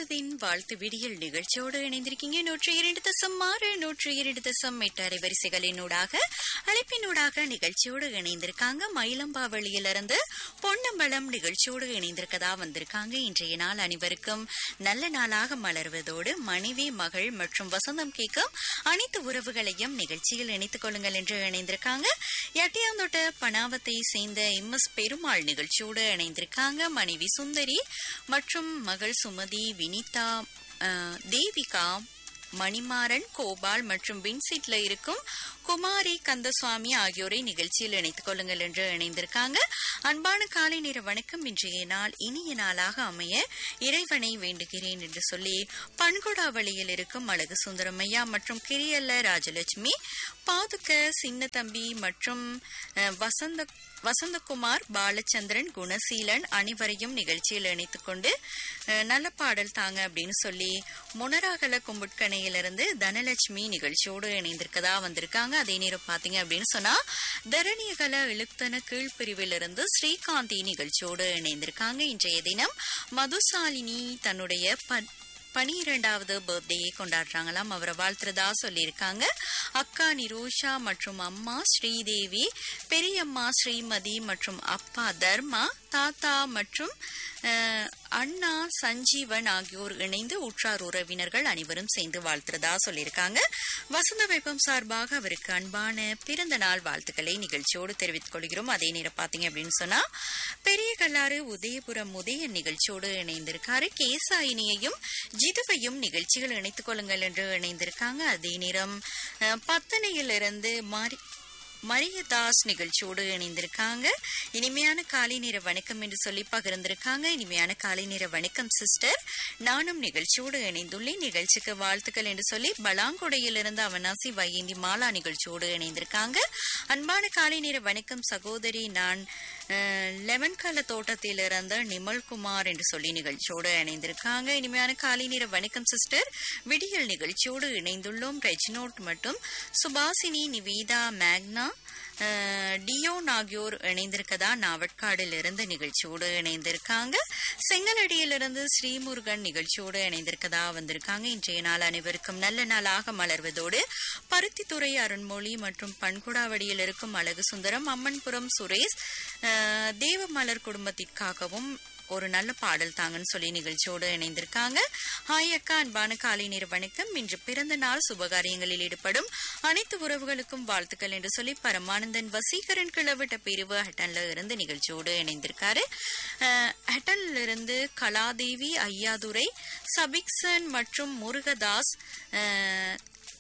வசந்தத்தின் வாழ்த்து விடியல் நிகழ்ச்சியோடு இணைந்திருக்கீங்க நூற்றி இரண்டு தசம் ஆறு நூற்றி இரண்டு தசம் எட்டு அலைவரிசைகளினூடாக அழைப்பினூடாக நிகழ்ச்சியோடு இணைந்திருக்காங்க மயிலம்பாவளியிலிருந்து பொன்னம்பலம் நிகழ்ச்சியோடு இணைந்திருக்கதா வந்திருக்காங்க இன்றைய நாள் அனைவருக்கும் நல்ல நாளாக மலர்வதோடு மனைவி மகள் மற்றும் வசந்தம் கேட்கும் அனைத்து உறவுகளையும் நிகழ்ச்சியில் இணைத்துக் கொள்ளுங்கள் என்று இணைந்திருக்காங்க எட்டியாந்தோட்ட பனாவத்தை சேர்ந்த எம் எஸ் பெருமாள் நிகழ்ச்சியோடு இணைந்திருக்காங்க மனைவி சுந்தரி மற்றும் மகள் சுமதி வினிதா அஹ், தேவிகா மணிமாறன் கோபால் மற்றும் வின்சிட்ல இருக்கும் குமாரி கந்தசுவாமி ஆகியோரை நிகழ்ச்சியில் இணைத்துக் கொள்ளுங்கள் என்று இணைந்திருக்காங்க அன்பான காலை நேர வணக்கம் இன்றைய நாள் இனிய நாளாக அமைய இறைவனை வேண்டுகிறேன் என்று சொல்லி பன்குடாவளியில் இருக்கும் அழகு சுந்தரமையா மற்றும் கிரியல்ல ராஜலட்சுமி பாதுக்க சின்ன தம்பி மற்றும் அஹ், வசந்த வசந்தகுமார் பாலச்சந்திரன் குணசீலன் அனைவரையும் நிகழ்ச்சியில் இணைத்துக் கொண்டு அஹ், நல்ல பாடல் தாங்க அப்படின்னு சொல்லி முனராகல கும்புட்கணையிலிருந்து தனலட்சுமி நிகழ்ச்சியோடு இணைந்திருக்கதா வந்திருக்காங்க அதே நேரம் பாத்தீங்க அப்படின்னு சொன்னா தரணியகல இழுத்தன கீழ்பிரிவிலிருந்து ஸ்ரீகாந்தி நிகழ்ச்சியோடு இணைந்திருக்காங்க இன்றைய தினம் மதுசாலினி தன்னுடைய ப- பனிரெண்டாவது பர்த்டேயை கொண்டாடுறாங்களாம் அவரை வாழ்த்துறதா சொல்லியிருக்காங்க அக்கா நிரோஷா மற்றும் அம்மா ஸ்ரீதேவி பெரியம்மா ஸ்ரீமதி மற்றும் அப்பா தர்மா தாத்தா மற்றும் அஹ், அண்ணா சஞ்சீவன் ஆகியோர் இணைந்து உற்றார் உறவினர்கள் அனைவரும் சேர்ந்து வாழ்த்துறதா சொல்லியிருக்காங்க வசந்த வெப்பம் சார்பாக அவருக்கு அன்பான பிறந்த நாள் வாழ்த்துக்களை நிகழ்ச்சியோடு தெரிவித்துக் கொள்கிறோம் அதே நேரம் பாத்தீங்க அப்படின்னு சொன்னா பெரிய கல்லாறு உதயபுரம் உதய நிகழ்ச்சியோடு இணைந்திருக்காரு கேசாயினியையும் ஜிதுவையும் நிகழ்ச்சிகள் இணைத்துக் கொள்ளுங்கள் என்று இணைந்திருக்காங்க அதே நேரம் அஹ், பத்தனையிலிருந்து மாறி மரியதாஸ் நிகழ்ச்சியோடு இணைந்திருக்காங்க இனிமையான காலை நேர வணக்கம் என்று சொல்லி பகிர்ந்திருக்காங்க இனிமையான காலை நேர வணக்கம் சிஸ்டர் நானும் நிகழ்ச்சியோடு இணைந்துள்ளேன் நிகழ்ச்சிக்கு வாழ்த்துக்கள் என்று சொல்லி பலாங்குடையிலிருந்து அவனாசி வையந்தி மாலா நிகழ்ச்சியோடு இணைந்திருக்காங்க அன்பான காலை நேர வணக்கம் சகோதரி நான் அஹ், லெமன் கல தோட்டத்திலிருந்து நிமல்குமார் என்று சொல்லி நிகழ்ச்சியோடு இணைந்திருக்காங்க இனிமையான காலை நேர வணக்கம் சிஸ்டர் விடியல் நிகழ்ச்சியோடு இணைந்துள்ளோம் ரெஜினோட் மற்றும் சுபாசினி நிவேதா மேக்னா அஹ், டியோன் ஆகியோர் இணைந்திருக்கதா நாவட்காடில் இருந்து நிகழ்ச்சியோடு இணைந்திருக்காங்க செங்கலடியிலிருந்து ஸ்ரீமுருகன் நிகழ்ச்சியோடு இணைந்திருக்கதா வந்திருக்காங்க இன்றைய நாள் அனைவருக்கும் நல்ல நாளாக மலர்வதோடு பருத்தித்துறை அருண்மொழி மற்றும் பண்குடாவடியில் இருக்கும் அழகு சுந்தரம் அம்மன்புரம் சுரேஷ் அஹ், தேவமலர் குடும்பத்திற்காகவும் ஒரு நல்ல பாடல் தாங்கன்னு சொல்லி நிகழ்ச்சியோடு இணைந்திருக்காங்க ஹாய் அக்கா அன்பான காலை நேர வணக்கம் இன்று பிறந்த நாள் சுபகாரியங்களில் ஈடுபடும் அனைத்து உறவுகளுக்கும் வாழ்த்துக்கள் என்று சொல்லி பரமானந்தன் வசீகரன் கிளவிட்ட பிரிவு ஹட்டன்ல இருந்து நிகழ்ச்சியோடு இணைந்திருக்காரு அஹ், ஹட்டன்ல இருந்து கலாதேவி ஐயாதுரை சபிக்சன் மற்றும் முருகதாஸ் அஹ்,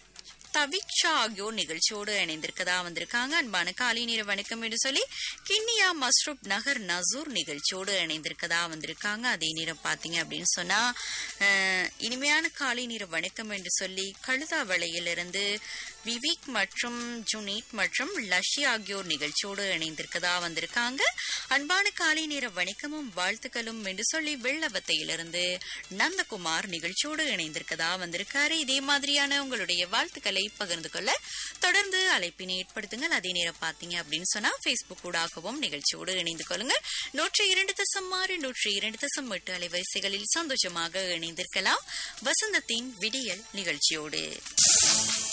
தவிக்ஷா ஆகியோர் நிகழ்ச்சியோடு இணைந்திருக்கதா வந்திருக்காங்க அன்பான காலை நேர வணக்கம் என்று சொல்லி கிண்ணியா மஸ்ரூப் நகர் நசூர் நிகழ்ச்சியோடு இணைந்திருக்கதா வந்திருக்காங்க அதே நேரம் பாத்தீங்க அப்படின்னு சொன்னா அஹ், இனிமையான காலை நேர வணக்கம் என்று சொல்லி கழுதாவளையிலிருந்து விவேக் மற்றும் ஜுனீட் மற்றும் லஷி ஆகியோர் நிகழ்ச்சியோடு இணைந்திருக்கதா வந்திருக்காங்க அன்பான காலை நேர வணக்கமும் வாழ்த்துக்களும் என்று சொல்லி வெள்ளவத்தையிலிருந்து நந்தகுமார் நிகழ்ச்சியோடு இணைந்திருக்கதா வந்திருக்காரு இதே மாதிரியான உங்களுடைய வாழ்த்துக்களை பகிர்ந்து கொள்ள தொடர்ந்து அழைப்பினை ஏற்படுத்துங்கள் அதே நேரம் பாத்தீங்க அப்படின்னு சொன்னா Facebook ஊடாகவும் நிகழ்ச்சியோடு இணைந்து கொள்ளுங்கள் நூற்றி இரண்டு தசம் ஆறு நூற்றி இரண்டு தசம் எட்டு அலைவரிசைகளில் சந்தோஷமாக இணைந்திருக்கலாம் வசந்தத்தின் விடியல் நிகழ்ச்சியோடு